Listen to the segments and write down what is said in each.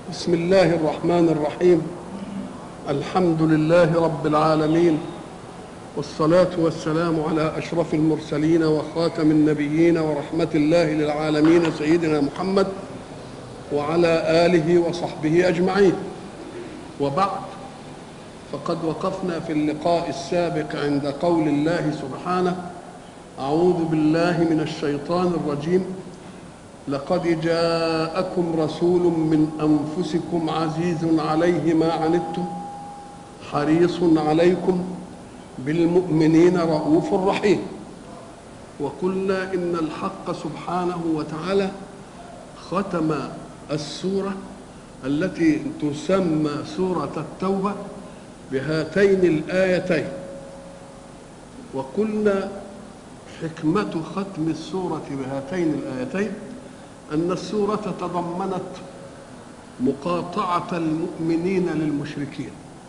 بسم الله الرحمن الرحيم الحمد لله رب العالمين والصلاة والسلام على أشرف المرسلين وخاتم النبيين ورحمة الله للعالمين سيدنا محمد وعلى آله وصحبه أجمعين وبعد فقد وقفنا في اللقاء السابق عند قول الله سبحانه أعوذ بالله من الشيطان الرجيم لقد جاءكم رسول من انفسكم عزيز عليه ما عنتم حريص عليكم بالمؤمنين رؤوف رحيم وقلنا ان الحق سبحانه وتعالى ختم السوره التي تسمى سوره التوبه بهاتين الايتين وقلنا حكمه ختم السوره بهاتين الايتين أن السورة تضمنت مقاطعة المؤمنين للمشركين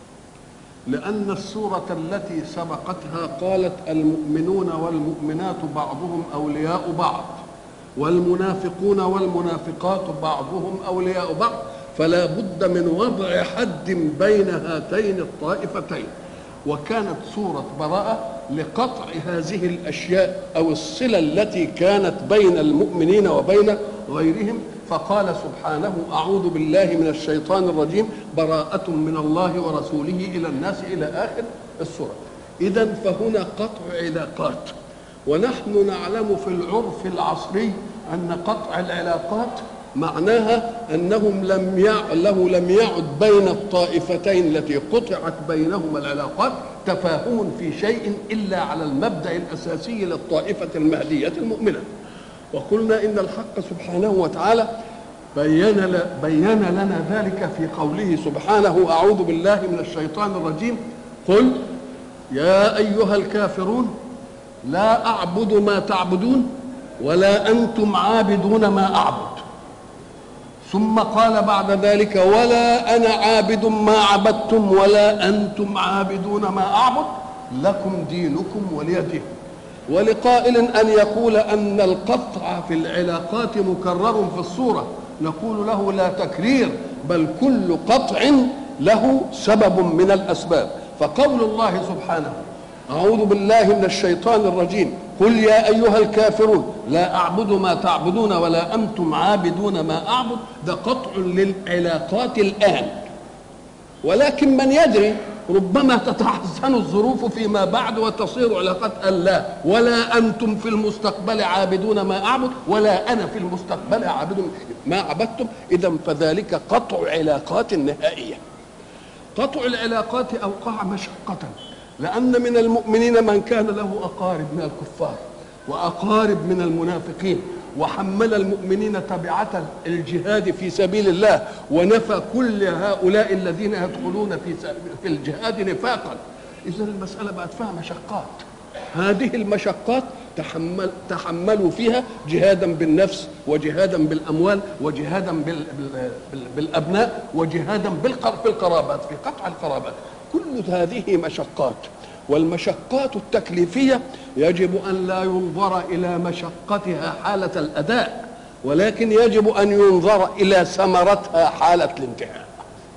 لأن السورة التي سبقتها قالت المؤمنون والمؤمنات بعضهم أولياء بعض والمنافقون والمنافقات بعضهم أولياء بعض فلا بد من وضع حد بين هاتين الطائفتين وكانت سورة براءة لقطع هذه الأشياء أو الصلة التي كانت بين المؤمنين وبين غيرهم فقال سبحانه أعوذ بالله من الشيطان الرجيم براءة من الله ورسوله إلى الناس إلى آخر السورة إذا فهنا قطع علاقات ونحن نعلم في العرف العصري أن قطع العلاقات معناها انهم لم يع... له لم يعد بين الطائفتين التي قطعت بينهما العلاقات تفاهم في شيء الا على المبدا الاساسي للطائفه المهديه المؤمنه وقلنا ان الحق سبحانه وتعالى بين ل... بين لنا ذلك في قوله سبحانه اعوذ بالله من الشيطان الرجيم قل يا ايها الكافرون لا اعبد ما تعبدون ولا انتم عابدون ما اعبد ثم قال بعد ذلك ولا انا عابد ما عبدتم ولا انتم عابدون ما اعبد لكم دينكم ولي دين ولقائل ان يقول ان القطع في العلاقات مكرر في الصوره نقول له لا تكرير بل كل قطع له سبب من الاسباب فقول الله سبحانه أعوذ بالله من الشيطان الرجيم قل يا أيها الكافرون لا أعبد ما تعبدون ولا أنتم عابدون ما أعبد ده قطع للعلاقات الآن ولكن من يدري ربما تتحسن الظروف فيما بعد وتصير علاقات الله ولا أنتم في المستقبل عابدون ما أعبد ولا أنا في المستقبل عابد ما عبدتم إذا فذلك قطع علاقات نهائية قطع العلاقات أوقع مشقة لأن من المؤمنين من كان له أقارب من الكفار وأقارب من المنافقين وحمل المؤمنين تبعة الجهاد في سبيل الله ونفى كل هؤلاء الذين يدخلون في في الجهاد نفاقا إذا المسألة بقت فيها مشقات هذه المشقات تحمل تحملوا فيها جهادا بالنفس وجهادا بالاموال وجهادا بال بال بالابناء وجهادا بالقرابات في قطع القرابات كل هذه مشقات والمشقات التكليفيه يجب ان لا ينظر الى مشقتها حاله الاداء ولكن يجب ان ينظر الى ثمرتها حاله الانتهاء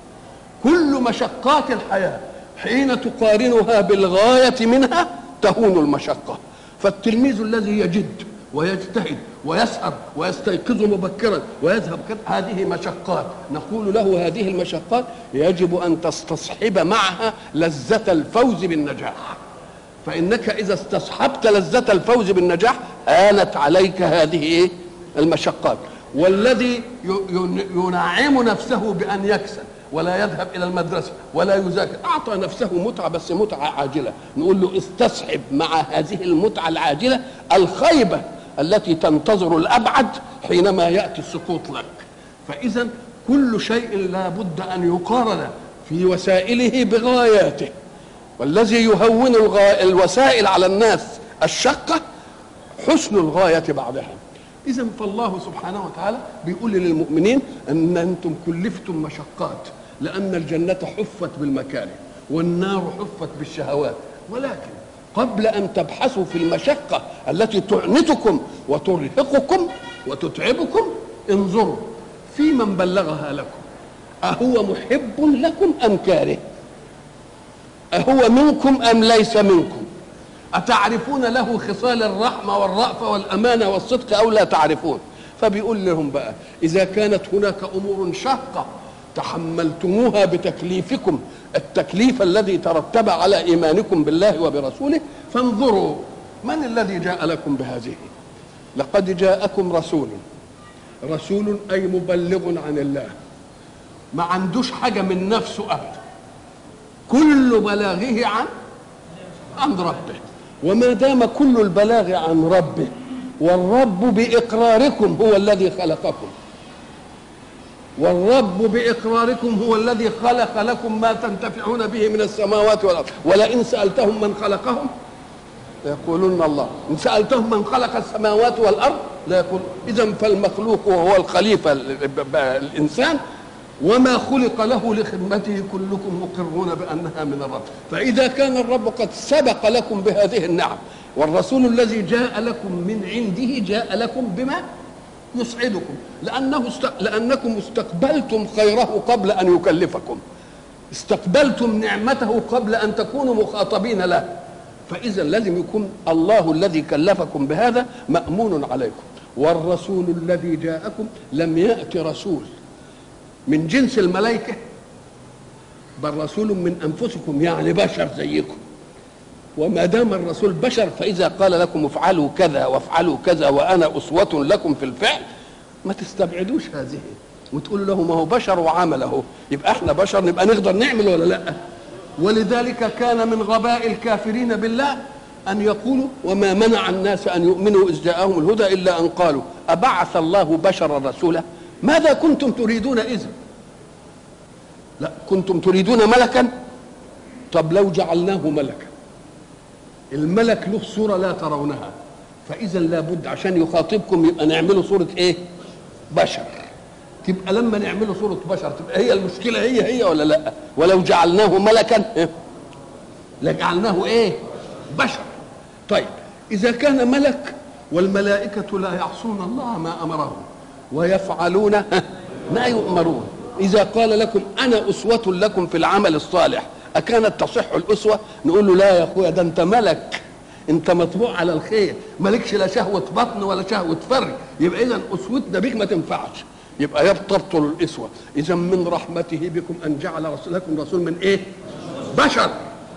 كل مشقات الحياه حين تقارنها بالغايه منها تهون المشقه فالتلميذ الذي يجد ويجتهد ويسهر ويستيقظ مبكرا ويذهب كده هذه مشقات نقول له هذه المشقات يجب ان تستصحب معها لذة الفوز بالنجاح فإنك إذا استصحبت لذة الفوز بالنجاح آنت عليك هذه إيه؟ المشقات والذي ينعم نفسه بأن يكسب ولا يذهب الى المدرسه ولا يذاكر اعطى نفسه متعه بس متعه عاجله نقول له استصحب مع هذه المتعه العاجله الخيبه التي تنتظر الابعد حينما ياتي السقوط لك فاذا كل شيء لا بد ان يقارن في وسائله بغاياته والذي يهون الوسائل على الناس الشقه حسن الغايه بعدها اذا فالله سبحانه وتعالى بيقول للمؤمنين ان انتم كلفتم مشقات لان الجنه حفت بالمكاره والنار حفت بالشهوات ولكن قبل ان تبحثوا في المشقه التي تعنتكم وترهقكم وتتعبكم انظروا في من بلغها لكم أهو محب لكم أم كاره أهو منكم أم ليس منكم أتعرفون له خصال الرحمة والرأفة والأمانة والصدق أو لا تعرفون فبيقول لهم بقى إذا كانت هناك أمور شاقة تحملتموها بتكليفكم التكليف الذي ترتب على إيمانكم بالله وبرسوله فانظروا من الذي جاء لكم بهذه لقد جاءكم رسول رسول أي مبلغ عن الله ما عندوش حاجة من نفسه أبدا كل بلاغه عن عن ربه وما دام كل البلاغ عن ربه والرب بإقراركم هو الذي خلقكم والرب بإقراركم هو الذي خلق لكم ما تنتفعون به من السماوات والأرض ولئن سألتهم من خلقهم ليقولون الله إن سألتهم من خلق السماوات والأرض لا يقول إذا فالمخلوق وهو الخليفة الإنسان وما خلق له لخدمته كلكم مقرون بأنها من الرب فإذا كان الرب قد سبق لكم بهذه النعم والرسول الذي جاء لكم من عنده جاء لكم بما يسعدكم لأنه است... لأنكم استقبلتم خيره قبل أن يكلفكم استقبلتم نعمته قبل أن تكونوا مخاطبين له فإذا لازم يكون الله الذي كلفكم بهذا مأمون عليكم والرسول الذي جاءكم لم يأت رسول من جنس الملائكة بل رسول من أنفسكم يعني بشر زيكم وما دام الرسول بشر فإذا قال لكم افعلوا كذا وافعلوا كذا وأنا أسوة لكم في الفعل ما تستبعدوش هذه وتقولوا له ما هو بشر وعمله يبقى احنا بشر نبقى نقدر نعمل ولا لا ولذلك كان من غباء الكافرين بالله أن يقولوا وما منع الناس أن يؤمنوا إذ جاءهم الهدى إلا أن قالوا أبعث الله بشرا رسولا ماذا كنتم تريدون إذا لا كنتم تريدون ملكا طب لو جعلناه ملكا الملك له صورة لا ترونها فإذا لابد عشان يخاطبكم يبقى نعمله صورة إيه بشر تبقى لما نعمله صورة بشر تبقى هي المشكلة هي هي ولا لا ولو جعلناه ملكا إيه؟ لجعلناه ايه بشر طيب إذا كان ملك والملائكة لا يعصون الله ما أمرهم ويفعلون ما يؤمرون إذا قال لكم أنا أسوة لكم في العمل الصالح أكانت تصح الأسوة نقول له لا يا أخويا ده أنت ملك أنت مطبوع على الخير مالكش لا شهوة بطن ولا شهوة فرج يبقى إذا أسوتنا بك ما تنفعش يبقى يبتبطل الاسوه اذا من رحمته بكم ان جعل رسولكم رسول من ايه بشر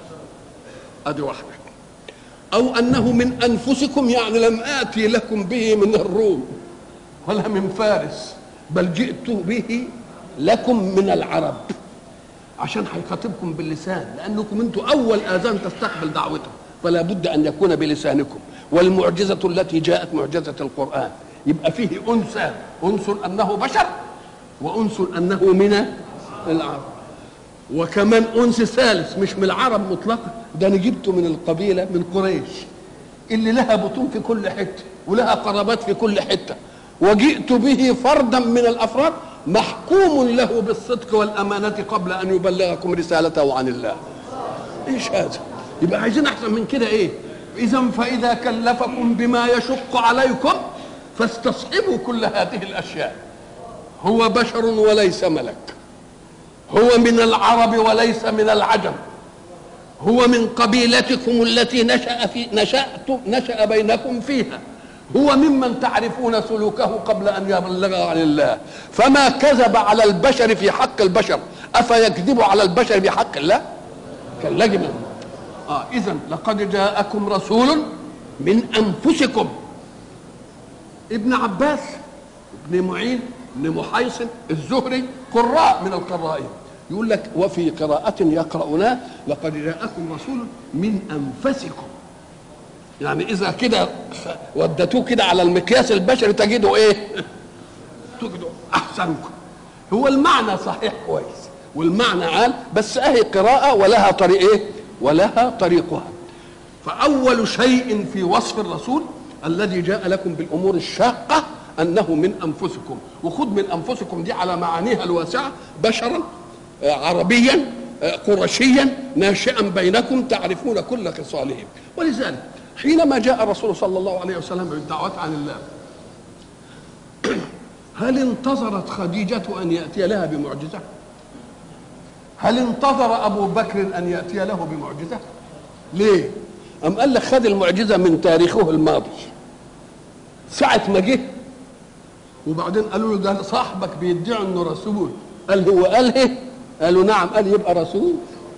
ادي واحده او انه من انفسكم يعني لم اتي لكم به من الروم ولا من فارس بل جئت به لكم من العرب عشان هيخاطبكم باللسان لانكم انتم اول اذان تستقبل دعوته فلا بد ان يكون بلسانكم والمعجزه التي جاءت معجزه القران يبقى فيه انثى انس انه بشر وانس انه من العرب وكمان انس ثالث مش من العرب مطلقا ده انا جبته من القبيله من قريش اللي لها بطون في كل حته ولها قرابات في كل حته وجئت به فردا من الافراد محكوم له بالصدق والامانه قبل ان يبلغكم رسالته عن الله ايش هذا يبقى عايزين احسن من كده ايه اذا فاذا كلفكم بما يشق عليكم فاستصحبوا كل هذه الاشياء هو بشر وليس ملك هو من العرب وليس من العجم هو من قبيلتكم التي نشأ في نشأت نشأ بينكم فيها هو ممن تعرفون سلوكه قبل ان يبلغ عن الله فما كذب على البشر في حق البشر افيكذب على البشر في حق الله كاللجم اه اذا لقد جاءكم رسول من انفسكم ابن عباس ابن معين ابن محيصن الزهري قراء من القرائين يقول لك وفي قراءة يقرؤونها لقد جاءكم رسول من أنفسكم يعني إذا كده ودتوه كده على المقياس البشري تجدوا إيه؟ تجدوا أحسنكم هو المعنى صحيح كويس والمعنى عال بس أهي قراءة ولها طريق إيه؟ ولها طريقها فأول شيء في وصف الرسول الذي جاء لكم بالامور الشاقه انه من انفسكم وخذ من انفسكم دي على معانيها الواسعه بشرا عربيا قرشيا ناشئا بينكم تعرفون كل خصالهم ولذلك حينما جاء الرسول صلى الله عليه وسلم بالدعوات عن الله هل انتظرت خديجة أن يأتي لها بمعجزة هل انتظر ابو بكر ان ياتي له بمعجزه ليه ام قال لك خد المعجزه من تاريخه الماضي ساعه ما جه وبعدين قالوا له ده صاحبك بيدعي انه رسول قال هو قال ايه قالوا نعم قال يبقى رسول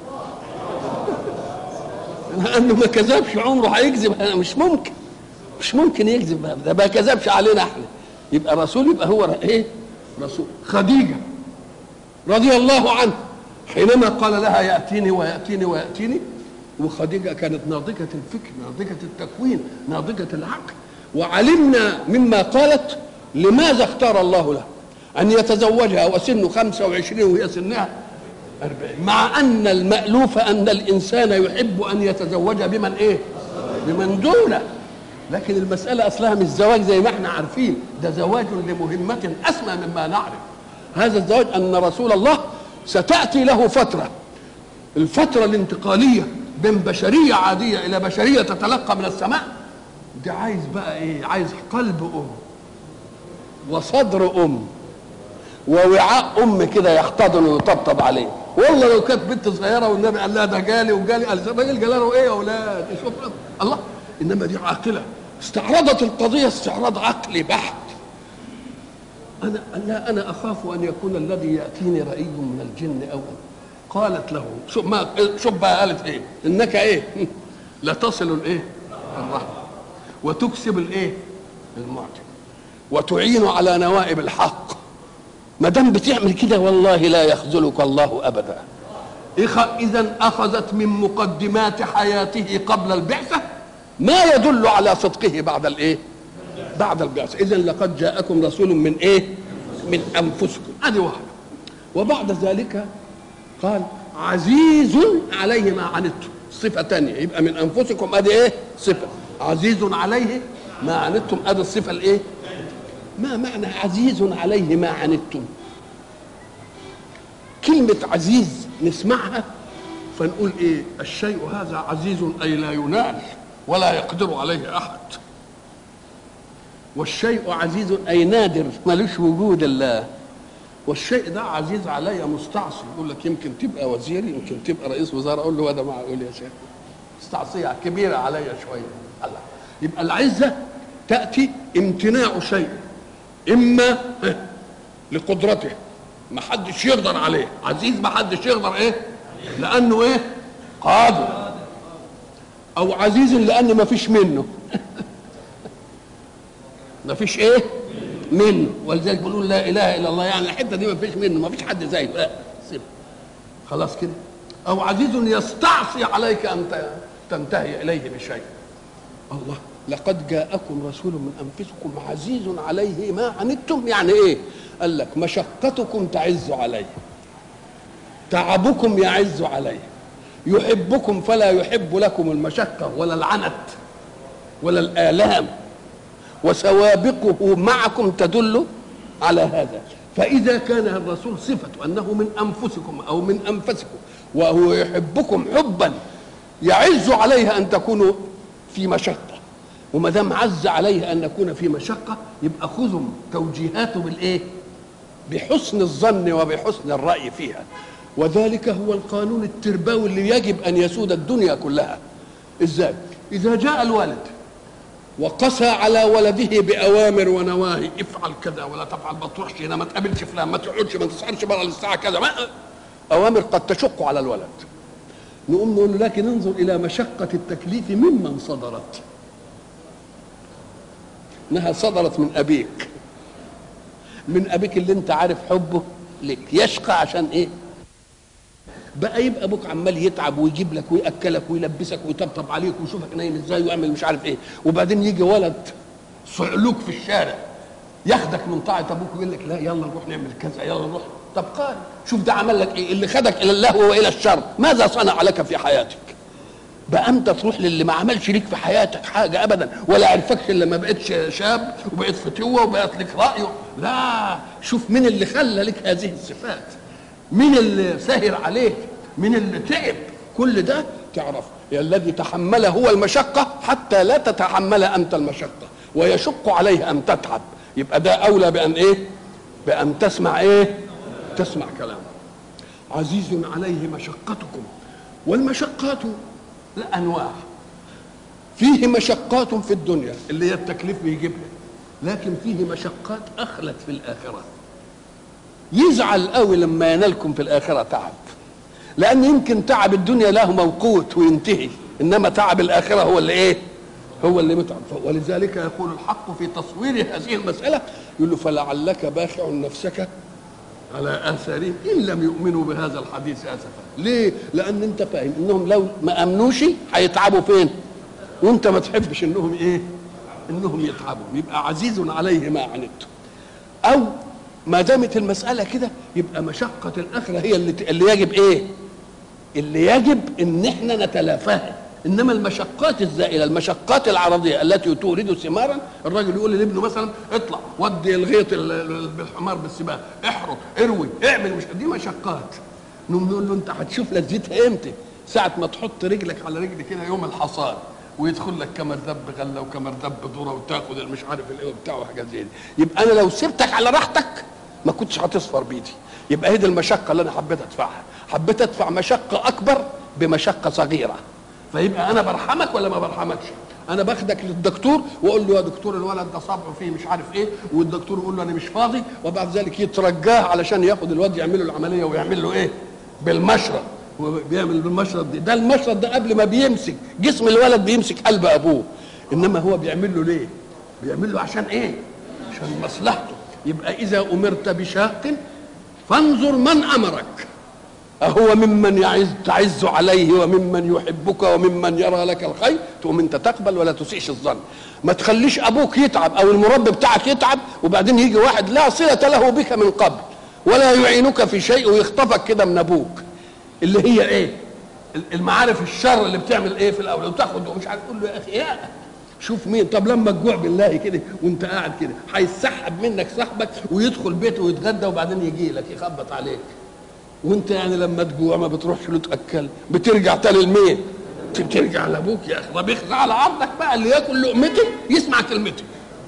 لانه ما كذبش عمره هيكذب مش ممكن مش ممكن يكذب ده ما كذبش علينا احنا يبقى رسول يبقى هو ايه رسول خديجه رضي الله عنه حينما قال لها ياتيني وياتيني وياتيني وخديجه كانت ناضجه الفكر ناضجه التكوين ناضجه العقل وعلمنا مما قالت لماذا اختار الله له ان يتزوجها وسنه 25 وهي سنها 40 مع ان المالوف ان الانسان يحب ان يتزوج بمن ايه بمن دونه لكن المساله اصلها مش زواج زي ما احنا عارفين ده زواج لمهمه اسمى مما نعرف هذا الزواج ان رسول الله ستاتي له فتره الفتره الانتقاليه بين بشريه عاديه الى بشريه تتلقى من السماء دي عايز بقى ايه عايز قلب ام وصدر ام ووعاء ام كده يحتضن ويطبطب عليه والله لو كانت بنت صغيره والنبي قال لها ده جالي وجالي قال الراجل جالي له ايه يا اولاد شوف الله انما دي عاقله استعرضت القضيه استعراض عقلي بحت انا لا انا اخاف ان يكون الذي ياتيني راي من الجن او قالت له شوف ما شوف بقى قالت ايه انك ايه لا تصل الايه الرحمه وتكسب الايه المعجب وتعين على نوائب الحق ما دام بتعمل كده والله لا يخذلك الله ابدا اذا اخذت من مقدمات حياته قبل البعثه ما يدل على صدقه بعد الايه بعد البعثه اذا لقد جاءكم رسول من ايه من انفسكم ادي واحده وبعد ذلك قال عزيز عليه ما عنتم صفه ثانيه يبقى من انفسكم ادي ايه صفه عزيز عليه ما عنتم ادي الصفه الايه ما معنى عزيز عليه ما عنتم كلمة عزيز نسمعها فنقول ايه الشيء هذا عزيز اي لا ينال ولا يقدر عليه احد والشيء عزيز اي نادر ملوش وجود الله والشيء ده عزيز علي مستعصي يقول لك يمكن تبقى وزير يمكن تبقى رئيس وزراء اقول له هذا معقول يا شيخ مستعصيه كبيره علي شويه الله يبقى العزه تاتي امتناع شيء اما لقدرته ما حدش يقدر عليه عزيز ما حدش يقدر ايه لانه ايه قادر او عزيز لان ما فيش منه ما فيش ايه منه ولذلك بيقولوا لا اله الا الله يعني الحته دي ما فيش منه ما فيش حد زيه لا سيب خلاص كده او عزيز يستعصي عليك ان تنتهي اليه بشيء الله لقد جاءكم رسول من انفسكم عزيز عليه ما عنتم يعني ايه قال لك مشقتكم تعز عليه تعبكم يعز عليه يحبكم فلا يحب لكم المشقة ولا العنت ولا الآلام وسوابقه معكم تدل على هذا فإذا كان الرسول صفة أنه من أنفسكم أو من أنفسكم وهو يحبكم حبا يعز عليه أن تكونوا في مشقة وما دام عز عليه ان نكون في مشقه يبقى خذوا توجيهاته بالايه؟ بحسن الظن وبحسن الراي فيها وذلك هو القانون التربوي اللي يجب ان يسود الدنيا كلها ازاي؟ اذا جاء الوالد وقسى على ولده باوامر ونواهي افعل كذا ولا تفعل ما تروحش هنا ما تقابلش فلان ما تقعدش ما تسهرش بره الساعه كذا ما اوامر قد تشق على الولد نقوم نقول له لكن انظر الى مشقه التكليف ممن صدرت انها صدرت من ابيك من ابيك اللي انت عارف حبه لك يشقى عشان ايه بقى يبقى ابوك عمال يتعب ويجيب لك وياكلك ويلبسك ويطبطب عليك ويشوفك نايم ازاي ويعمل مش عارف ايه وبعدين يجي ولد صعلوك في الشارع ياخدك من طاعه ابوك ويقول لك لا يلا نروح نعمل كذا يلا نروح طب قال شوف ده عمل لك ايه اللي خدك الى اللهو والى الشر ماذا صنع لك في حياتك بقى انت تروح للي ما عملش ليك في حياتك حاجه ابدا ولا عرفكش الا ما بقتش شاب وبقيت فتوه وبقت لك راي لا شوف مين اللي خلى لك هذه الصفات مين اللي سهر عليك مين اللي تعب كل ده تعرف الذي تحمل هو المشقه حتى لا تتحمل انت المشقه ويشق عليه ان تتعب يبقى ده اولى بان ايه بان تسمع ايه تسمع كلامه عزيز عليه مشقتكم والمشقات لأنواع فيه مشقات في الدنيا اللي هي التكليف بيجيبها لكن فيه مشقات أخلت في الآخرة يزعل قوي لما ينالكم في الآخرة تعب لأن يمكن تعب الدنيا له موقوت وينتهي إنما تعب الآخرة هو اللي إيه هو اللي متعب ولذلك يقول الحق في تصوير هذه المسألة يقول له فلعلك باخع نفسك على آثارهم إن لم يؤمنوا بهذا الحديث أسفا ليه؟ لأن أنت فاهم إنهم لو ما أمنوش هيتعبوا فين؟ وأنت ما تحبش إنهم إيه؟ إنهم يتعبوا يبقى عزيز عليه ما عنتم أو ما دامت المسألة كده يبقى مشقة الآخرة هي اللي, اللي يجب إيه؟ اللي يجب إن إحنا نتلافاها انما المشقات الزائله المشقات العرضيه التي تورد ثمارا الراجل يقول لابنه مثلا اطلع ودي الغيط بالحمار بالسباق احرق اروي اعمل مش دي مشقات نقول له انت هتشوف لذتها امتى ساعه ما تحط رجلك على رجل كده يوم الحصاد ويدخل لك كمردب غله وكمردب ذره وتاخد المش عارف الايه وبتاع وحاجات زي دي يبقى انا لو سبتك على راحتك ما كنتش هتصفر بيدي يبقى هي دي المشقه اللي انا حبيت ادفعها حبيت ادفع مشقه اكبر بمشقه صغيره فيبقى انا برحمك ولا ما برحمكش انا باخدك للدكتور واقول له يا دكتور الولد ده صبعه فيه مش عارف ايه والدكتور يقول له انا مش فاضي وبعد ذلك يترجاه علشان ياخد الواد يعمل له العمليه ويعمل له ايه بالمشرط وبيعمل بالمشرط دي ده المشرط ده قبل ما بيمسك جسم الولد بيمسك قلب ابوه انما هو بيعمل له ليه بيعمل له عشان ايه عشان مصلحته يبقى اذا امرت بشاق فانظر من امرك أهو ممن يعز تعز عليه وممن يحبك وممن يرى لك الخير تقوم انت تقبل ولا تسيئش الظن ما تخليش ابوك يتعب او المربي بتاعك يتعب وبعدين يجي واحد لا صله له بك من قبل ولا يعينك في شيء ويخطفك كده من ابوك اللي هي ايه المعارف الشر اللي بتعمل ايه في الاول وتاخد ومش عارف تقول له يا اخي يا شوف مين طب لما تجوع بالله كده وانت قاعد كده هيسحب منك صاحبك ويدخل بيته ويتغدى وبعدين يجي لك يخبط عليك وانت يعني لما تجوع ما بتروحش له تاكل بترجع تاني لمين بترجع لابوك يا اخي طب يخزع على عرضك بقى اللي ياكل لقمتي يسمع كلمتي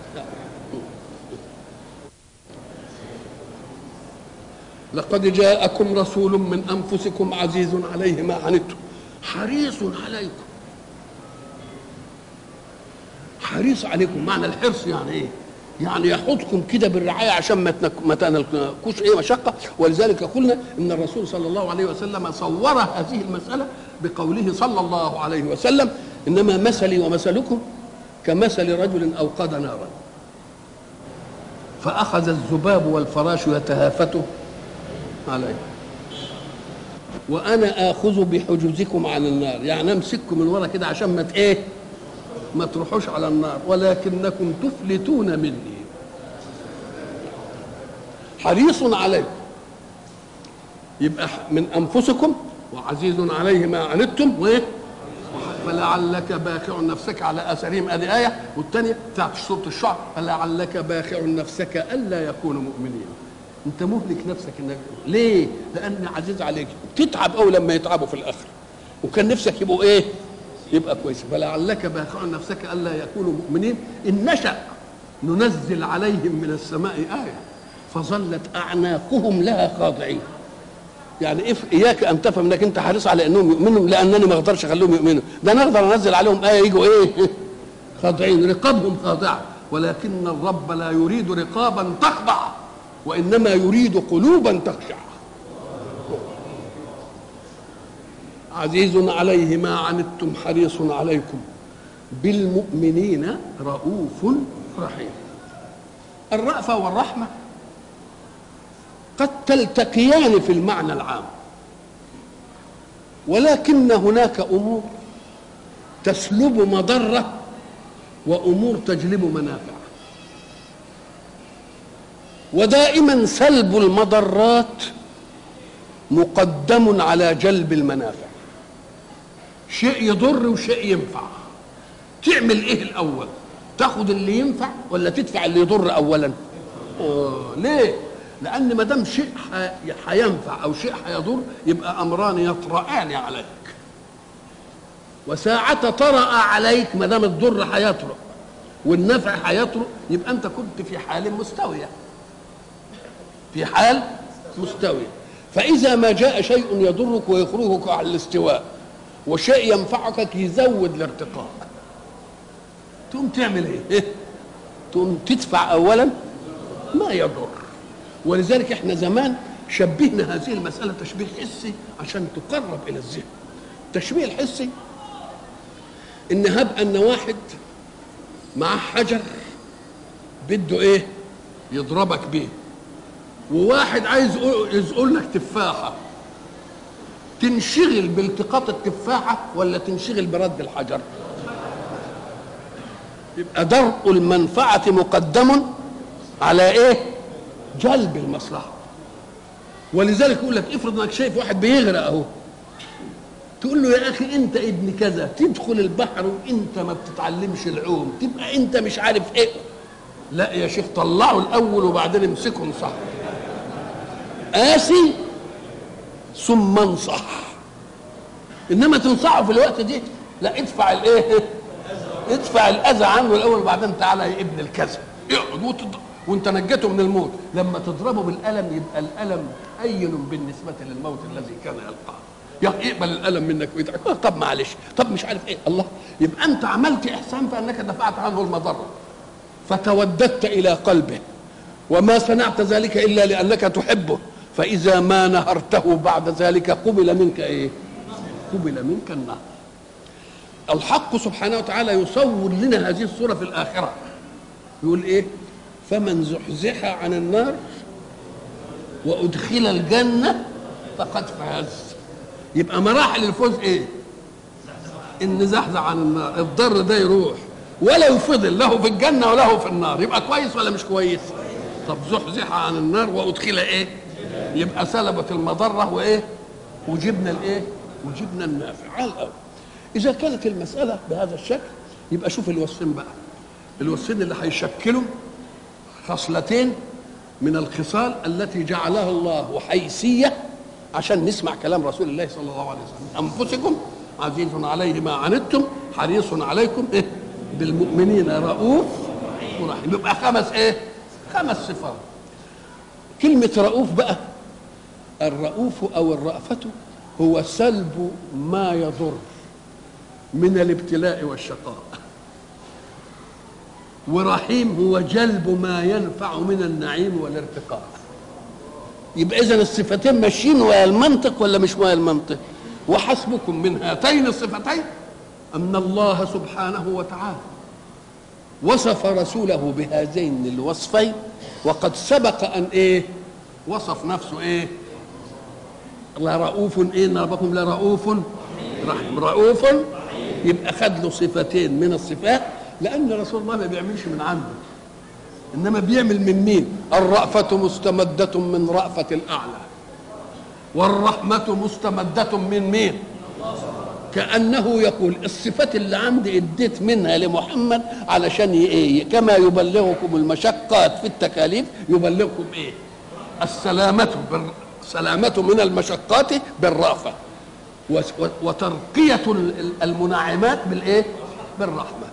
لقد جاءكم رسول من انفسكم عزيز عليه ما عنتم حريص عليكم حريص عليكم معنى الحرص يعني ايه يعني يحطكم كده بالرعايه عشان ما ما تنالكوش ايه مشقه ولذلك قلنا ان الرسول صلى الله عليه وسلم صور هذه المساله بقوله صلى الله عليه وسلم انما مثلي ومثلكم كمثل رجل اوقد نارا فاخذ الذباب والفراش يتهافته عليه وانا اخذ بحجوزكم عن النار يعني امسككم من ورا كده عشان ما ايه ما تروحوش على النار ولكنكم تفلتون مني حريص عليكم يبقى من انفسكم وعزيز عليه ما عنتم وايه فلعلك باخع نفسك على اثرهم ادي ايه والثانيه بتاعت سوره الشعر فلعلك باخع نفسك الا يكونوا مؤمنين انت مهلك نفسك انك ليه؟ لان عزيز عليك تتعب قوي لما يتعبوا في الاخر وكان نفسك يبقوا ايه؟ يبقى كويس فلعلك باخع نفسك الا يكونوا مؤمنين ان نشا ننزل عليهم من السماء ايه فظلت اعناقهم لها خاضعين يعني إف اياك ان تفهم انك انت حريص على انهم يؤمنوا لانني ما اقدرش اخليهم يؤمنوا ده انا اقدر انزل عليهم ايه يجوا ايه خاضعين رقابهم خاضعه ولكن الرب لا يريد رقابا تخضع وانما يريد قلوبا تخشع عزيز عليه ما عنتم حريص عليكم بالمؤمنين رؤوف رحيم الرأفة والرحمة قد تلتقيان في المعنى العام ولكن هناك أمور تسلب مضرة وأمور تجلب منافع ودائما سلب المضرات مقدم على جلب المنافع شيء يضر وشيء ينفع تعمل ايه الاول تاخد اللي ينفع ولا تدفع اللي يضر اولا آه ليه لان ما دام شيء هينفع او شيء هيضر يبقى امران يطرأان عليك وساعة طرأ عليك ما دام الضر هيطرأ والنفع هيطرأ يبقى انت كنت في حال مستويه في حال مستويه فإذا ما جاء شيء يضرك ويخرجك عن الاستواء وشيء ينفعك يزود الارتقاء تقوم تعمل ايه؟ إيه؟ تقوم تدفع اولا ما يضر ولذلك احنا زمان شبهنا هذه المسألة تشبيه حسي عشان تقرب إلى الذهن التشبيه الحسي إن هب أن واحد معاه حجر بده إيه يضربك بيه وواحد عايز يقول- يزقل لك تفاحة تنشغل بالتقاط التفاحة ولا تنشغل برد الحجر يبقى درء المنفعة مقدم على ايه جلب المصلحة ولذلك يقول لك افرض انك شايف واحد بيغرق اهو تقول له يا اخي انت ابن كذا تدخل البحر وانت ما بتتعلمش العوم تبقى انت مش عارف ايه لا يا شيخ طلعه الاول وبعدين امسكهم صح قاسي ثم انصح انما تنصحه في الوقت دي لا ادفع الايه ادفع الاذى عنه الاول وبعدين تعالى يا ابن الكذا اقعد وتض... وانت نجيته من الموت لما تضربه بالالم يبقى الالم هين بالنسبه للموت الذي كان يلقاه يا يقبل الالم منك ويدعك آه طب معلش طب مش عارف ايه الله يبقى انت عملت احسان فانك دفعت عنه المضره فتوددت الى قلبه وما صنعت ذلك الا لانك تحبه فاذا ما نهرته بعد ذلك قبل منك ايه قبل منك النهر الحق سبحانه وتعالى يصور لنا هذه الصورة في الآخرة يقول إيه فمن زحزح عن النار وأدخل الجنة فقد فاز يبقى مراحل الفوز إيه إن زحزح عن النار الضر ده يروح ولو فضل له في الجنة وله في النار يبقى كويس ولا مش كويس طب زحزح عن النار وأدخل إيه يبقى سلبت المضرة وإيه وجبنا الإيه وجبنا النافع على الأول إذا كانت المسألة بهذا الشكل يبقى شوف الوصفين بقى الوصفين اللي هيشكلوا خصلتين من الخصال التي جعلها الله حيثية عشان نسمع كلام رسول الله صلى الله عليه وسلم أنفسكم عزيز عليه ما عنتم حريص عليكم إيه بالمؤمنين رؤوف ورحيم يبقى خمس إيه خمس صفات كلمة رؤوف بقى الرؤوف أو الرأفة هو سلب ما يضر من الابتلاء والشقاء ورحيم هو جلب ما ينفع من النعيم والارتقاء يبقى اذا الصفتين ماشيين ويا المنطق ولا مش ويا المنطق وحسبكم من هاتين الصفتين ان الله سبحانه وتعالى وصف رسوله بهذين الوصفين وقد سبق ان ايه وصف نفسه ايه لرؤوف ايه ان ربكم لرؤوف رحيم رؤوف يبقى خد له صفتين من الصفات لان رسول الله ما بيعملش من عنده انما بيعمل من مين الرأفة مستمدة من رأفة الاعلى والرحمة مستمدة من مين كأنه يقول الصفات اللي عندي اديت منها لمحمد علشان ي- ايه كما يبلغكم المشقات في التكاليف يبلغكم ايه السلامة بال... سلامة من المشقات بالرأفة وس- و- وترقية ال- ال- المنعمات بالايه بالرحمة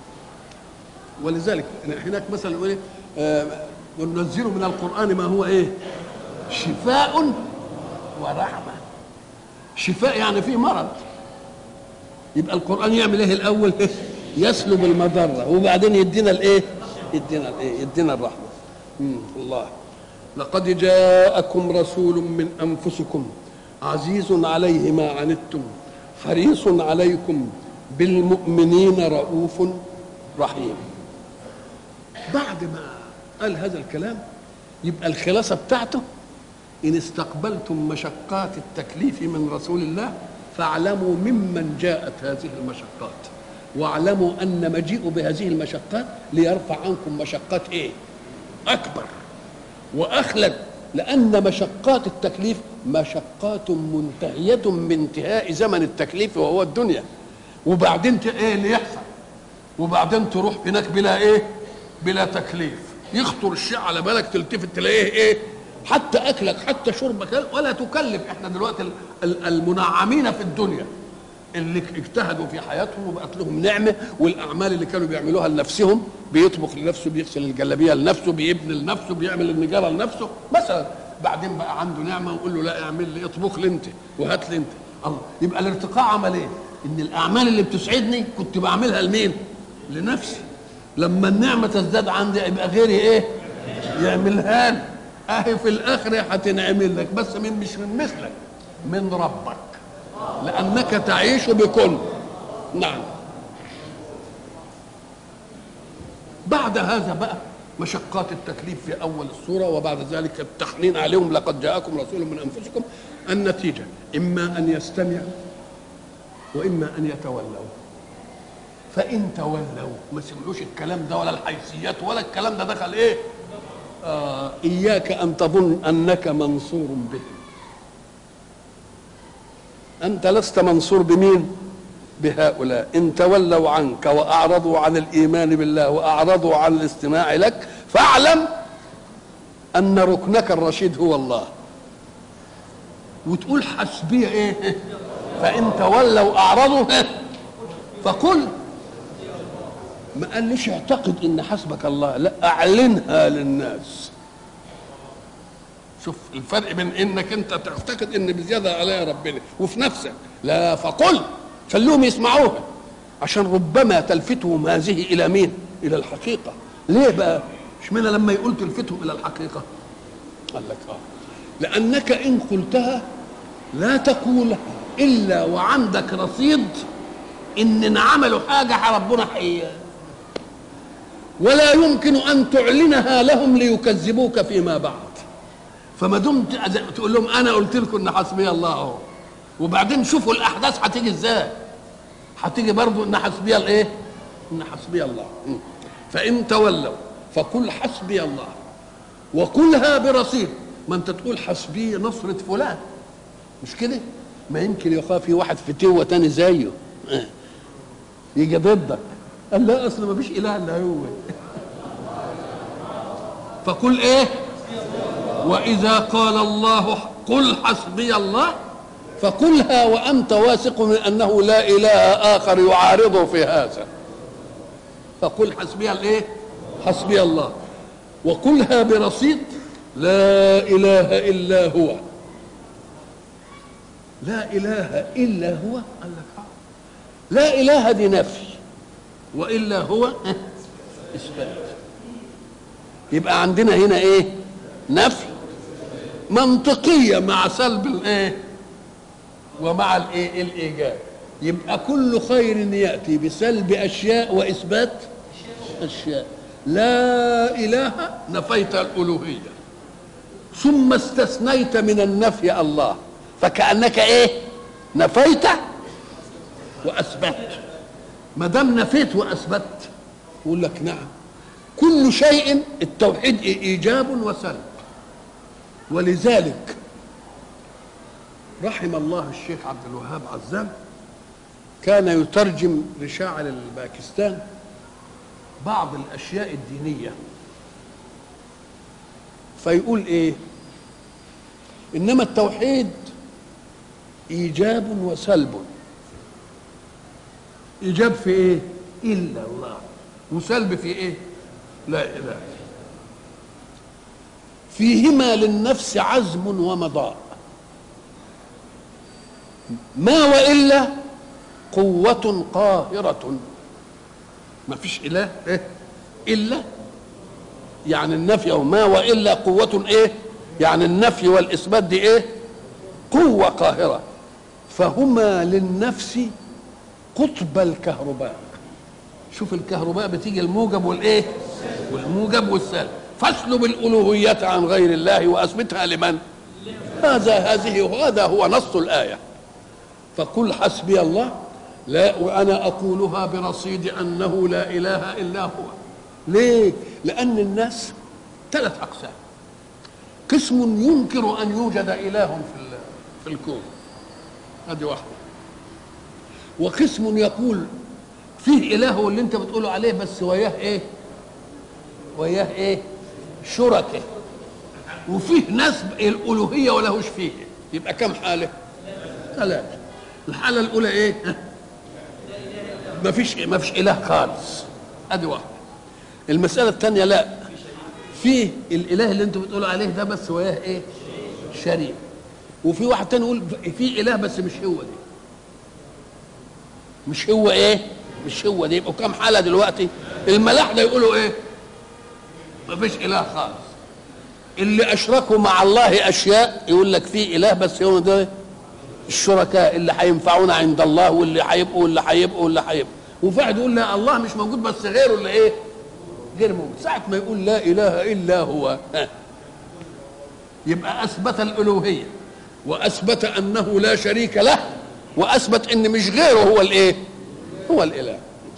ولذلك هناك مثلا يقول ايه آه، وننزل من القرآن ما هو ايه شفاء ورحمة شفاء يعني فيه مرض يبقى القرآن يعمل ايه الأول يسلب المضرة وبعدين يدينا الايه يدينا الايه يدينا الرحمة مم. الله لقد جاءكم رسول من أنفسكم عزيز عليه ما عنتم حريص عليكم بالمؤمنين رؤوف رحيم بعد ما قال هذا الكلام يبقى الخلاصة بتاعته إن استقبلتم مشقات التكليف من رسول الله فاعلموا ممن جاءت هذه المشقات واعلموا أن مجيء بهذه المشقات ليرفع عنكم مشقات إيه أكبر وأخلد لأن مشقات التكليف مشقات منتهية بانتهاء زمن التكليف وهو الدنيا وبعدين ت- ايه اللي يحصل وبعدين تروح هناك بلا ايه بلا تكليف يخطر الشيء على بالك تلتفت تلاقيه ايه حتى اكلك حتى شربك ولا تكلف احنا دلوقتي ال- ال- المنعمين في الدنيا اللي اجتهدوا في حياتهم وبقت لهم نعمه والاعمال اللي كانوا بيعملوها لنفسهم بيطبخ لنفسه بيغسل الجلابيه لنفسه بيبني لنفسه بيعمل النجاره لنفسه مثلا بعدين بقى عنده نعمه ويقول له لا اعمل لي اطبخ لي انت وهات لي انت الله يبقى الارتقاء عمل ايه؟ ان الاعمال اللي بتسعدني كنت بعملها لمين؟ لنفسي لما النعمه تزداد عندي يبقى غيري ايه؟ يعملها لي اهي في الاخره هتنعمل لك بس من مش من مثلك من ربك لانك تعيش بكل نعم بعد هذا بقى مشقات التكليف في اول السوره وبعد ذلك التحنين عليهم لقد جاءكم رسول من انفسكم النتيجه اما ان يستمعوا واما ان يتولوا فان تولوا ما سمعوش الكلام ده ولا الحيثيات ولا الكلام ده دخل ايه آه اياك ان تظن انك منصور بهم انت لست منصور بمين بهؤلاء ان تولوا عنك واعرضوا عن الايمان بالله واعرضوا عن الاستماع لك فاعلم ان ركنك الرشيد هو الله وتقول حسبي ايه فان تولوا اعرضوا فقل ما قالش اعتقد ان حسبك الله لا اعلنها للناس شوف الفرق بين انك انت تعتقد ان بزياده عليها ربنا وفي نفسك لا فقل خلوهم يسمعوها عشان ربما تلفتهم هذه الى مين الى الحقيقه ليه بقى اشمعنى لما يقول تلفتهم الى الحقيقه قال لك اه لانك ان قلتها لا تقولها الا وعندك رصيد ان عملوا حاجه ربنا حي ولا يمكن ان تعلنها لهم ليكذبوك فيما بعد فما دمت تقول لهم انا قلت لكم ان حسبي الله اهو وبعدين شوفوا الاحداث هتيجي ازاي هتيجي برضو ان حسبي الايه ان حسبي الله فان تولوا فقل حسبي الله وقلها برصيد ما انت تقول حسبي نصرة فلان مش كده ما يمكن يخاف في واحد فتوة تاني زيه يجي ضدك قال لا اصل ما فيش اله الا هو فقل ايه واذا قال الله قل حسبي الله فقلها وانت واثق من انه لا اله اخر يعارضه في هذا فقل حسبي الايه حسبي الله وقلها برصيد لا اله الا هو لا اله الا هو قال لك آه. لا اله دي نفي والا هو اثبات يبقى عندنا هنا ايه نفي منطقيه مع سلب الايه ومع الايه الايجاب يبقى كل خير ياتي بسلب اشياء واثبات اشياء لا اله نفيت الالوهيه ثم استثنيت من النفي الله فكانك ايه نفيت واثبت ما دام نفيت واثبت يقول لك نعم كل شيء التوحيد ايجاب وسلب ولذلك رحم الله الشيخ عبد الوهاب عزام كان يترجم لشاعر الباكستان بعض الاشياء الدينيه فيقول ايه انما التوحيد ايجاب وسلب ايجاب في ايه الا الله وسلب في ايه لا اله فيهما للنفس عزم ومضاء ما والا قوة قاهرة ما فيش إله إيه؟ إلا يعني النفي أو ما وإلا قوة إيه يعني النفي والإثبات دي إيه قوة قاهرة فهما للنفس قطب الكهرباء شوف الكهرباء بتيجي الموجب والإيه والموجب والسالب فاسلب الألوهية عن غير الله وأثبتها لمن هذا هذه هذا هو نص الآية فقل حسبي الله لا وانا اقولها برصيد انه لا اله الا هو ليه لان الناس ثلاث اقسام قسم ينكر ان يوجد اله في في الكون هذه واحده وقسم يقول فيه اله واللي انت بتقوله عليه بس وياه ايه وياه ايه شركه وفيه ناس الالوهيه ولهوش فيه يبقى كم حاله ثلاثه الحاله الاولى ايه ما فيش ما فيش اله خالص ادي واحده المساله الثانيه لا في الاله اللي انتوا بتقولوا عليه ده بس وياه ايه شريك وفي واحد تاني يقول في اله بس مش هو دي مش هو ايه مش هو دي يبقوا كام حاله دلوقتي الملاحده يقولوا ايه ما فيش اله خالص اللي اشركوا مع الله اشياء يقول لك في اله بس هو ده الشركاء اللي هينفعونا عند الله واللي هيبقوا واللي هيبقوا واللي هيبقوا وفي واحد يقول لا الله مش موجود بس غيره اللي ايه غير موجود ساعة ما يقول لا اله الا هو ها. يبقى اثبت الالوهيه واثبت انه لا شريك له واثبت ان مش غيره هو الايه هو الاله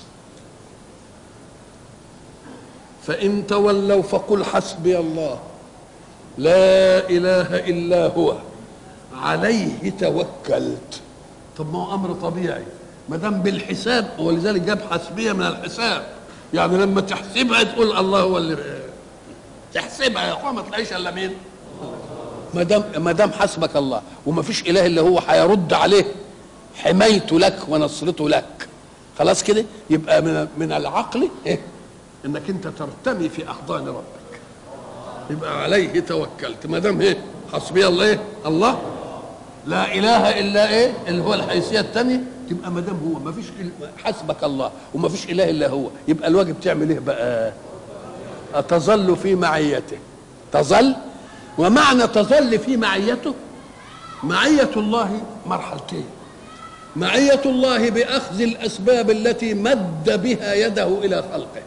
فان تولوا فقل حسبي الله لا اله الا هو عليه توكلت طب ما هو امر طبيعي ما دام بالحساب ولذلك جاب حسبيه من الحساب يعني لما تحسبها تقول الله هو اللي تحسبها يا اخوان ما تلاقيش الا مين ما دام ما دام حسبك الله وما فيش اله الا هو هيرد عليه حمايته لك ونصرته لك خلاص كده يبقى من من العقل إيه؟ انك انت ترتمي في احضان ربك يبقى عليه توكلت ما دام ايه حسبي الله ايه الله لا اله الا ايه اللي هو الحيثيه الثانيه تبقى ما دام هو ما فيش حسبك الله وما فيش اله الا هو يبقى الواجب تعمل ايه بقى تظل في معيته تظل ومعنى تظل في معيته معية الله مرحلتين معية الله بأخذ الأسباب التي مد بها يده إلى خلقه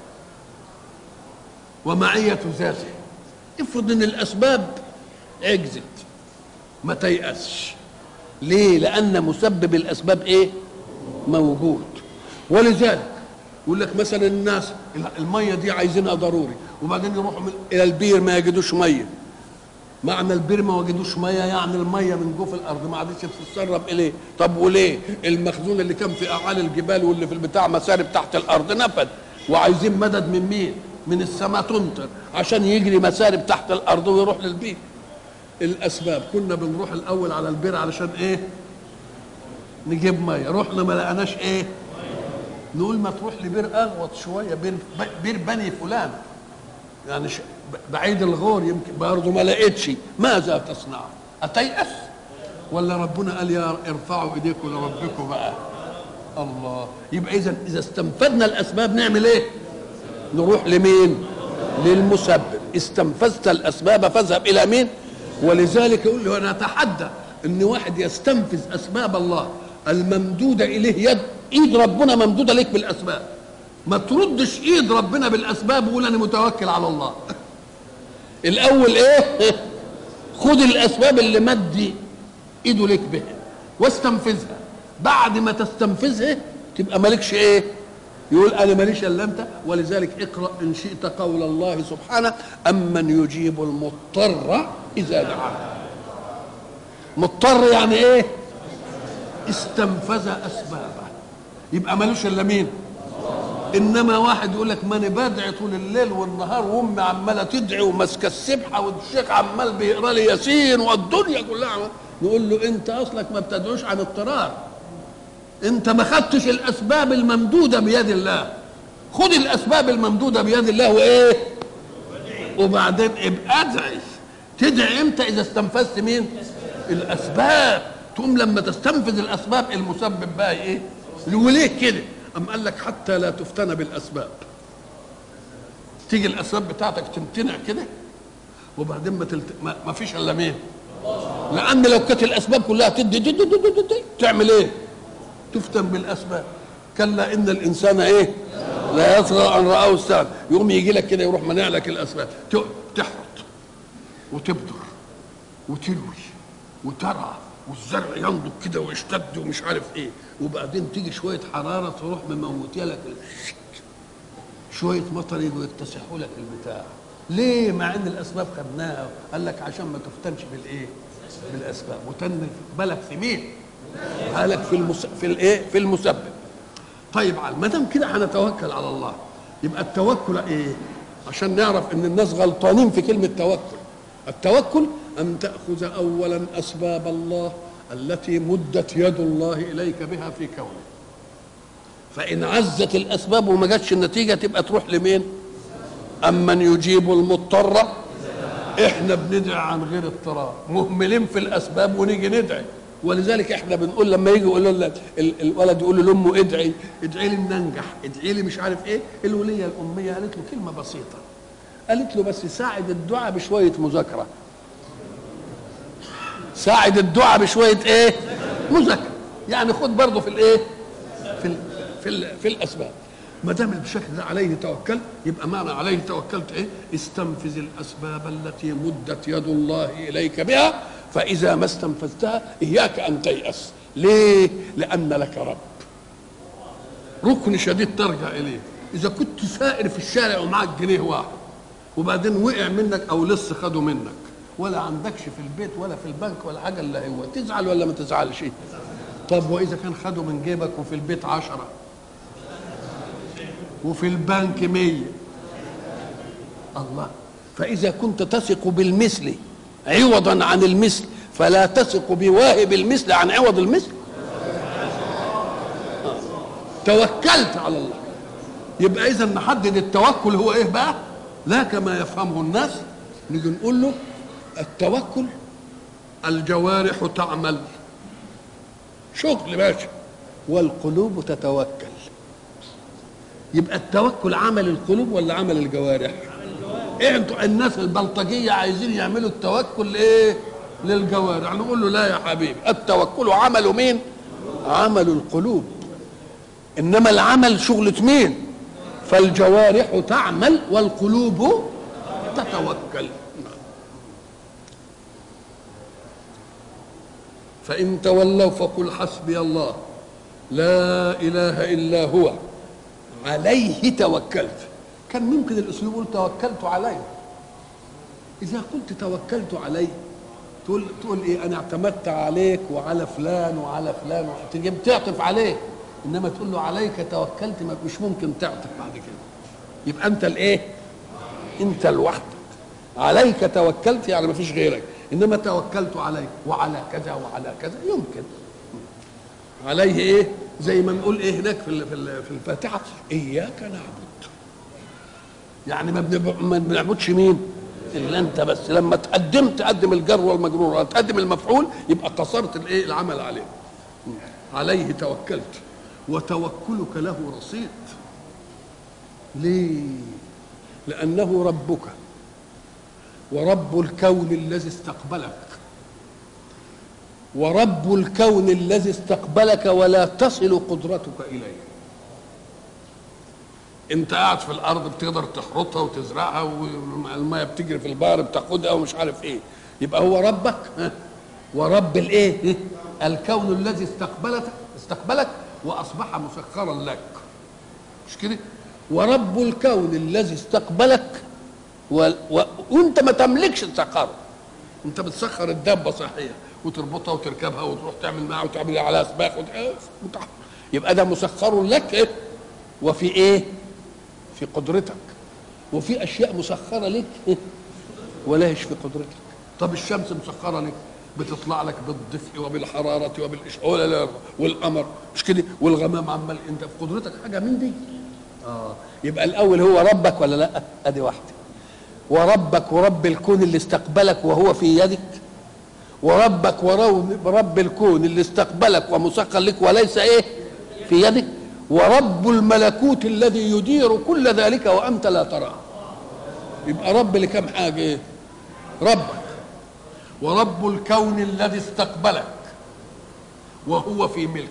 ومعية ذاته افرض ان الاسباب عجزت ما تيأسش ليه لان مسبب الاسباب ايه موجود ولذلك يقول لك مثلا الناس الميه دي عايزينها ضروري وبعدين يروحوا من الى البير ما يجدوش ميه معنى البير ما وجدوش ميه يعني الميه من جوف الارض ما عادتش تتسرب اليه طب وليه المخزون اللي كان في اعالي الجبال واللي في البتاع مسارب تحت الارض نفد وعايزين مدد من مين من السماء تمطر عشان يجري مسارب تحت الارض ويروح للبير الاسباب كنا بنروح الاول على البير علشان ايه نجيب ميه رحنا ما لقناش ايه نقول ما تروح لبير اغوط شويه بير بير بني فلان يعني ش... بعيد الغور يمكن برضه ما لقيتش ماذا تصنع اتيأس ولا ربنا قال يا ارفعوا ايديكم لربكم بقى الله يبقى اذا اذا استنفذنا الاسباب نعمل ايه نروح لمين للمسبب استنفذت الاسباب فاذهب الى مين ولذلك يقول له انا اتحدى ان واحد يستنفذ اسباب الله الممدوده اليه يد ايد ربنا ممدوده لك بالاسباب ما تردش ايد ربنا بالاسباب وقول انا متوكل على الله الاول ايه خد الاسباب اللي مد ايده لك بها واستنفذها بعد ما تستنفذها تبقى مالكش ايه يقول انا ماليش الا انت ولذلك اقرا ان شئت قول الله سبحانه امن يجيب المضطر اذا دعاه مضطر يعني ايه استنفذ اسبابه يبقى مالوش الا مين انما واحد يقول لك ماني بدعي طول الليل والنهار وامي عماله تدعي وماسكه السبحه والشيخ عمال بيقرا لي ياسين والدنيا كلها نقول له انت اصلك ما بتدعوش عن اضطرار انت ما خدتش الاسباب الممدوده بيد الله خد الاسباب الممدوده بيد الله وايه وبعدين ابقى ادعي تدعي امتى اذا استنفذت مين الاسباب تقوم لما تستنفذ الاسباب المسبب بقى ايه وليه كده أم قال لك حتى لا تفتن بالاسباب تيجي الاسباب بتاعتك تمتنع كده وبعدين ما, تلت... ما... ما فيش الا مين لان لو كانت الاسباب كلها تدي دي دي دي دي دي تعمل ايه تفتن بالاسباب كلا ان الانسان ايه لا يطغى ان راه استغنى يقوم يجي لك كده يروح منع لك الاسباب تحرط وتبدر وتلوي وترعى والزرع ينضج كده ويشتد ومش عارف ايه وبعدين تيجي شويه حراره تروح مموتيه لك شويه مطر يجوا يكتسحوا لك البتاع ليه مع ان الاسباب خدناها قال لك عشان ما تفتنش بالايه بالاسباب وتن بالك في مين بالك في المس... في الايه في المسبب طيب ما دام كده هنتوكل على الله يبقى التوكل ايه عشان نعرف ان الناس غلطانين في كلمه توكل التوكل ان تاخذ اولا اسباب الله التي مدت يد الله اليك بها في كونه فان عزت الاسباب وما جاتش النتيجه تبقى تروح لمين امن يجيب المضطر احنا بندعي عن غير اضطرار مهملين في الاسباب ونيجي ندعي ولذلك احنا بنقول لما يجي يقول له ال- الولد يقول له لامه ادعي ادعي لي ان انجح ادعي لي مش عارف ايه الوليه الاميه قالت له كلمه بسيطه قالت له بس ساعد الدعاء بشويه مذاكره ساعد الدعاء بشويه ايه مذاكره يعني خد برضه في الايه في ال في ال في الاسباب ما دام بالشكل ده عليه توكل يبقى معنى عليه توكلت ايه استنفذ الاسباب التي مدت يد الله اليك بها فاذا ما استنفذتها اياك ان تيأس ليه لان لك رب ركن شديد ترجع اليه اذا كنت سائر في الشارع ومعك جنيه واحد وبعدين وقع منك او لص خده منك ولا عندكش في البيت ولا في البنك ولا حاجه الا هو تزعل ولا ما تزعلش طب واذا كان خده من جيبك وفي البيت عشرة وفي البنك مية الله فإذا كنت تثق بالمثل عوضا عن المثل فلا تثق بواهب المثل عن عوض المثل توكلت على الله يبقى إذا نحدد التوكل هو إيه بقى لا كما يفهمه الناس نيجي نقول له التوكل الجوارح تعمل شغل ماشي والقلوب تتوكل يبقى التوكل عمل القلوب ولا عمل الجوارح ايه انتوا الناس البلطجيه عايزين يعملوا التوكل ايه للجوارح نقول له لا يا حبيبي التوكل عمل مين عمل القلوب انما العمل شغلة مين فالجوارح تعمل والقلوب تتوكل فإن تولوا فقل حسبي الله لا إله إلا هو عليه توكلت كان ممكن الأسلوب يقول توكلت عليه إذا قلت توكلت عليه تقول تقول إيه أنا اعتمدت عليك وعلى فلان وعلى فلان تجيب تعطف عليه إنما تقول له عليك توكلت ما مش ممكن تعطف بعد كده يبقى أنت الإيه؟ أنت لوحدك عليك توكلت يعني ما فيش غيرك انما توكلت عليه وعلى كذا وعلى كذا يمكن عليه ايه زي ما نقول ايه هناك في ال- في ال- في الفاتحه اياك نعبد يعني ما بنب- ما بنعبدش مين الا انت بس لما تقدم تقدم الجر والمجرور ولا تقدم المفعول يبقى قصرت الايه العمل عليه عليه توكلت وتوكلك له رصيد ليه لانه ربك ورب الكون الذي استقبلك ورب الكون الذي استقبلك ولا تصل قدرتك اليه انت قاعد في الارض بتقدر تحرطها وتزرعها والميه بتجري في البحر بتاخدها ومش عارف ايه يبقى هو ربك ها؟ ورب الايه ها؟ الكون الذي استقبلك استقبلك واصبح مسخرا لك مش كده ورب الكون الذي استقبلك و... و... وانت ما تملكش تسخره انت بتسخر الدابه صحيح وتربطها وتركبها وتروح تعمل معها وتعمل عليها سباق وت... آه، متع- يبقى ده مسخر لك إيه؟ وفي ايه في قدرتك وفي اشياء مسخره لك إيه؟ ولا هيش في قدرتك طب الشمس مسخره لك بتطلع لك بالدفء وبالحراره وبالاشعاع لا لا والقمر مش كده والغمام عمال انت في قدرتك حاجه من دي اه يبقى الاول هو ربك ولا لا ادي واحده وربك ورب الكون اللي استقبلك وهو في يدك وربك ورب الكون اللي استقبلك ومسخر لك وليس ايه في يدك ورب الملكوت الذي يدير كل ذلك وانت لا تراه يبقى رب لكم حاجه ايه ربك ورب الكون الذي استقبلك وهو في ملكك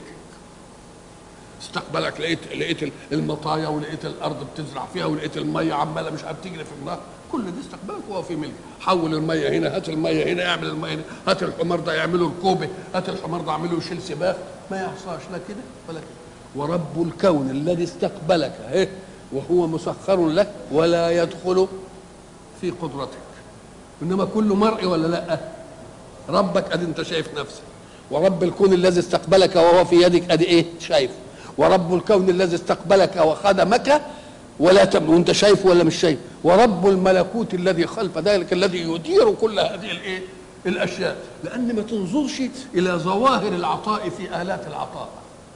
استقبلك لقيت لقيت المطايا ولقيت الارض بتزرع فيها ولقيت الميه عماله مش عارف تجري في النهر كل دي استقبلك وهو في ملك حول الميه هنا هات الميه هنا اعمل الميه هنا هات الحمار ده يعمله ركوبه هات الحمار ده اعمله يشيل سباق ما يحصاش لا كده ولا كده ورب الكون الذي استقبلك اهي وهو مسخر لك ولا يدخل في قدرتك انما كل مرء ولا لا ربك ادي انت شايف نفسك ورب الكون الذي استقبلك وهو في يدك ادي ايه شايف ورب الكون الذي استقبلك وخدمك ولا تم وانت شايف ولا مش شايف ورب الملكوت الذي خلف ذلك الذي يدير كل هذه الايه الاشياء لان ما تنظرش الى ظواهر العطاء في الات العطاء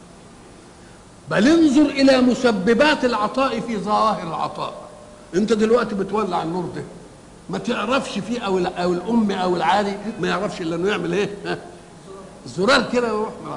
بل انظر الى مسببات العطاء في ظواهر العطاء انت دلوقتي بتولع النور ده ما تعرفش فيه او ال- او الام او العادي ما يعرفش الا انه يعمل ايه ها؟ زرار كده ويروح مروح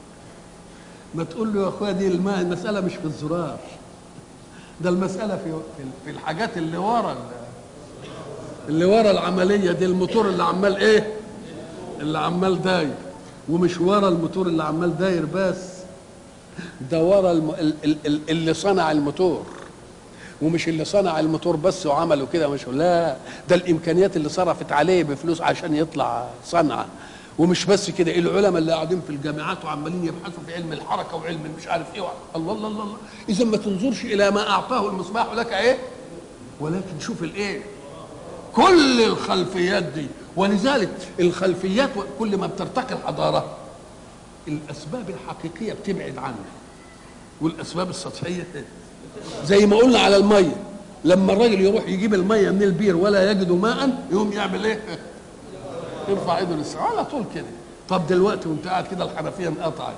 ما تقول له يا اخويا دي الم- المساله مش في الزرار ده المساله في في- في الحاجات اللي ورا ال- اللي ورا العمليه دي الموتور اللي عمال ايه اللي عمال داير ومش ورا الموتور اللي عمال داير بس ده ورا الم... ال- ال- ال- اللي صنع الموتور ومش اللي صنع الموتور بس وعمله كده مش لا ده الامكانيات اللي صرفت عليه بفلوس عشان يطلع صنعه ومش بس كده العلماء اللي قاعدين في الجامعات وعمالين يبحثوا في علم الحركه وعلم مش عارف ايه الله الله الله, الله. اذا ما تنظرش الى ما اعطاه المصباح لك ايه ولكن شوف الايه كل الخلفيات دي ولذلك الخلفيات كل ما بترتقي الحضاره الاسباب الحقيقيه بتبعد عنها والاسباب السطحيه زي ما قلنا على الميه لما الراجل يروح يجيب الميه من البير ولا يجد ماء يقوم يعمل ايه؟ يرفع ايده للسماء على طول كده طب دلوقتي وانت قاعد كده الحنفيه انقطعت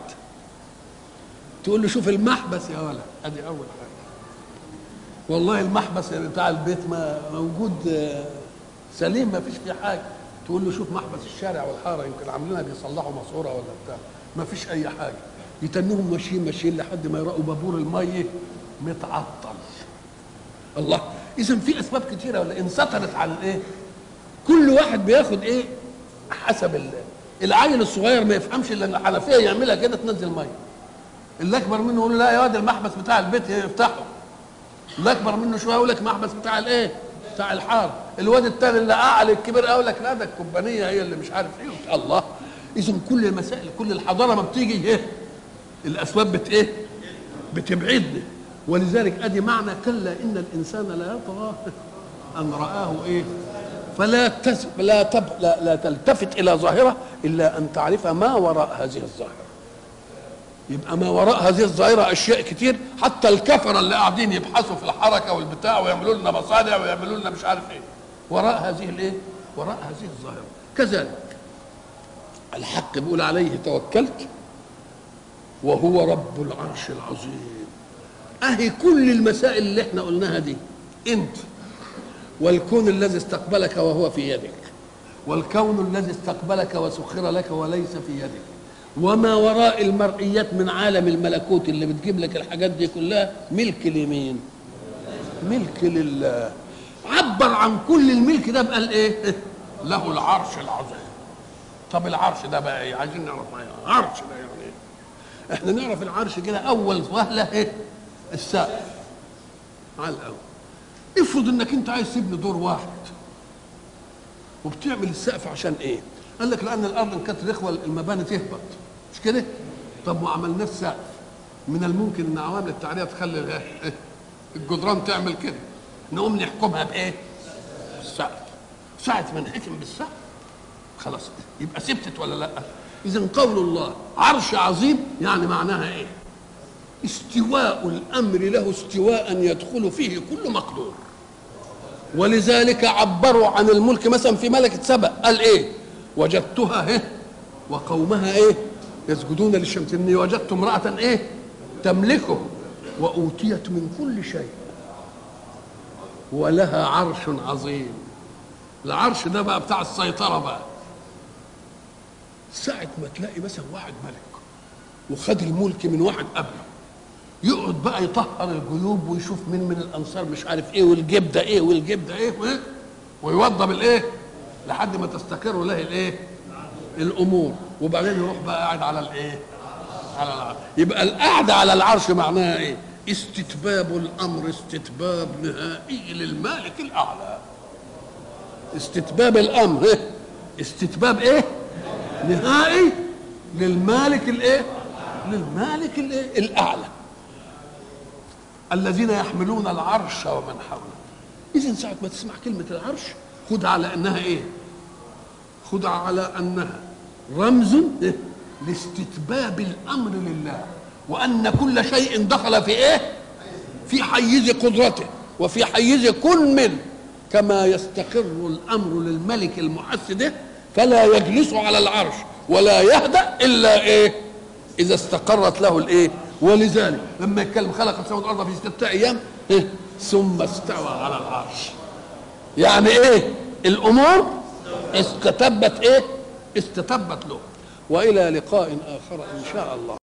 تقول له شوف المحبس يا ولد ادي اول حاجه والله المحبس بتاع البيت ما موجود آه، سليم ما فيش فيه حاجه تقول له شوف محبس الشارع والحاره يمكن عاملينها بيصلحوا ماسوره ولا بتاع ما فيش اي حاجه يتنهم ماشيين ماشيين لحد ما يلاقوا بابور الميه متعطل الله اذا في اسباب كتيره ولا انسطرت على الايه كل واحد بياخد ايه حسب ال- العيل الصغير ما يفهمش الا ان الحنفيه يعملها كده تنزل ميه اللي اكبر منه يقول له لا يا واد المحبس بتاع البيت يفتحه اللي اكبر منه شويه يقول لك محبس بتاع الايه بتاع الحاره الواد الثاني اللي اعلى الكبير قوي لك لا ده الكومبانيه هي اللي مش عارف ايه الله اذا كل المسائل كل الحضاره ما بتيجي ايه الاسباب بت ايه بتبعدنا ولذلك ادي معنى كلا ان الانسان لا يطغى ان راه ايه فلا تس... لا, تب... لا لا تلتفت الى ظاهره الا ان تعرف ما وراء هذه الظاهره يبقى ما وراء هذه الظاهره اشياء كتير حتى الكفره اللي قاعدين يبحثوا في الحركه والبتاع ويعملوا لنا مصانع ويعملوا لنا مش عارف ايه وراء هذه الايه وراء هذه الظاهره كذلك الحق بيقول عليه توكلت وهو رب العرش العظيم اهي كل المسائل اللي احنا قلناها دي انت والكون الذي استقبلك وهو في يدك والكون الذي استقبلك وسخر لك وليس في يدك وما وراء المرئيات من عالم الملكوت اللي بتجيب لك الحاجات دي كلها ملك لمين ملك لله عبر عن كل الملك ده بقال ايه له العرش العظيم طب العرش ده بقى ايه عايزين نعرف ما يعني عرش ده يعني ايه احنا نعرف العرش كده اول وهله ايه السقف على الاول افرض انك انت عايز تبني دور واحد وبتعمل السقف عشان ايه قال لك لان الارض ان كانت رخوه المباني تهبط مش كده طب ما عملناش سقف من الممكن ان عوامل التعريه تخلي الايه الجدران تعمل كده نقوم نحكمها بايه السقف ساعه ما نحكم بالسقف خلاص يبقى ثبتت ولا لا اذا قول الله عرش عظيم يعني معناها ايه استواء الامر له استواء يدخل فيه كل مقدور ولذلك عبروا عن الملك مثلا في ملكة سبأ قال ايه وجدتها ايه وقومها ايه يسجدون للشمس اني وجدت امرأة ايه تملكه وأوتيت من كل شيء ولها عرش عظيم العرش ده بقى بتاع السيطرة بقى ساعة ما تلاقي مثلا واحد ملك وخد الملك من واحد قبله يقعد بقى يطهر الجيوب ويشوف مين من الانصار مش عارف ايه والجيب ده ايه والجيب ده ايه وايه ويوضب الايه لحد ما تستقر له الايه الامور وبعدين يروح بقى قاعد على الايه على العرش يبقى القعده على العرش معناها ايه استتباب الامر استتباب نهائي للمالك الاعلى استتباب الامر إيه؟ استتباب ايه نهائي للمالك الايه للمالك الايه الاعلى الذين يحملون العرش ومن حوله اذا ساعه ما تسمع كلمه العرش خد على انها ايه خد على انها رمز إيه؟ لاستتباب الامر لله وان كل شيء دخل في ايه في حيز قدرته وفي حيز كن منه كما يستقر الامر للملك المحس ده فلا يجلس على العرش ولا يهدأ الا ايه اذا استقرت له الايه ولذلك لما يتكلم خلق السماوات والارض في ستة ايام إيه؟ ثم استوى على العرش يعني ايه الامور استتبت ايه استتبت له والى لقاء اخر ان شاء الله